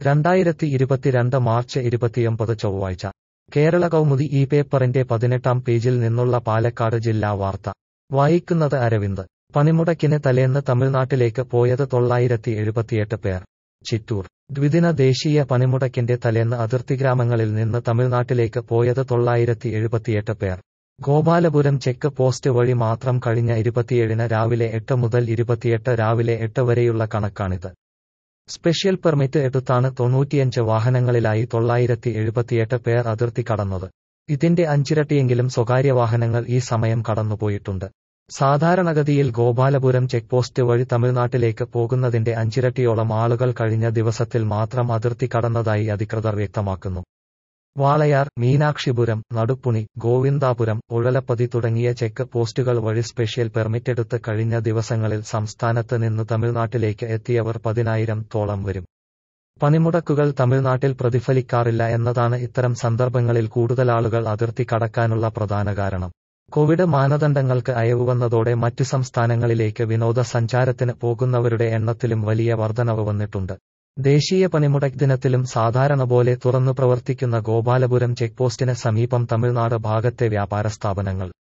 രണ്ടായിരത്തി ഇരുപത്തിരണ്ട് മാർച്ച് ഇരുപത്തിയൊമ്പത് ചൊവ്വാഴ്ച കേരള കൗമുദി ഈ പേപ്പറിന്റെ പതിനെട്ടാം പേജിൽ നിന്നുള്ള പാലക്കാട് ജില്ലാ വാർത്ത വായിക്കുന്നത് അരവിന്ദ് പണിമുടക്കിന് തലേന്ന് തമിഴ്നാട്ടിലേക്ക് പോയത് തൊള്ളായിരത്തി എഴുപത്തിയെട്ട് പേർ ചിറ്റൂർ ദ്വിദിന ദേശീയ പണിമുടക്കിന്റെ തലേന്ന് അതിർത്തി ഗ്രാമങ്ങളിൽ നിന്ന് തമിഴ്നാട്ടിലേക്ക് പോയത് തൊള്ളായിരത്തി എഴുപത്തിയെട്ട് പേർ ഗോപാലപുരം ചെക്ക് പോസ്റ്റ് വഴി മാത്രം കഴിഞ്ഞ ഇരുപത്തിയേഴിന് രാവിലെ എട്ട് മുതൽ ഇരുപത്തിയെട്ട് രാവിലെ എട്ട് വരെയുള്ള കണക്കാണിത് സ്പെഷ്യൽ പെർമിറ്റ് എടുത്താണ് തൊണ്ണൂറ്റിയഞ്ച് വാഹനങ്ങളിലായി തൊള്ളായിരത്തി എഴുപത്തിയെട്ട് പേർ അതിർത്തി കടന്നത് ഇതിന്റെ അഞ്ചിരട്ടിയെങ്കിലും സ്വകാര്യ വാഹനങ്ങൾ ഈ സമയം കടന്നുപോയിട്ടുണ്ട് സാധാരണഗതിയിൽ ഗോപാലപുരം ചെക്ക് പോസ്റ്റ് വഴി തമിഴ്നാട്ടിലേക്ക് പോകുന്നതിന്റെ അഞ്ചിരട്ടിയോളം ആളുകൾ കഴിഞ്ഞ ദിവസത്തിൽ മാത്രം അതിർത്തി കടന്നതായി അധികൃതർ വ്യക്തമാക്കുന്നു വാളയാർ മീനാക്ഷിപുരം നടുപ്പുണി ഗോവിന്ദാപുരം ഉഴലപ്പതി തുടങ്ങിയ ചെക്ക് പോസ്റ്റുകൾ വഴി സ്പെഷ്യൽ പെർമിറ്റ് എടുത്ത് കഴിഞ്ഞ ദിവസങ്ങളിൽ സംസ്ഥാനത്ത് നിന്ന് തമിഴ്നാട്ടിലേക്ക് എത്തിയവർ പതിനായിരം തോളം വരും പണിമുടക്കുകൾ തമിഴ്നാട്ടിൽ പ്രതിഫലിക്കാറില്ല എന്നതാണ് ഇത്തരം സന്ദർഭങ്ങളിൽ കൂടുതൽ ആളുകൾ അതിർത്തി കടക്കാനുള്ള പ്രധാന കാരണം കോവിഡ് മാനദണ്ഡങ്ങൾക്ക് അയവ് വന്നതോടെ മറ്റു സംസ്ഥാനങ്ങളിലേക്ക് വിനോദസഞ്ചാരത്തിന് പോകുന്നവരുടെ എണ്ണത്തിലും വലിയ വർധനവ് വന്നിട്ടുണ്ട് ദേശീയ പണിമുടക്ക് ദിനത്തിലും സാധാരണ പോലെ തുറന്നു പ്രവർത്തിക്കുന്ന ഗോപാലപുരം ചെക്ക് പോസ്റ്റിന് സമീപം തമിഴ്നാട് ഭാഗത്തെ വ്യാപാര സ്ഥാപനങ്ങൾ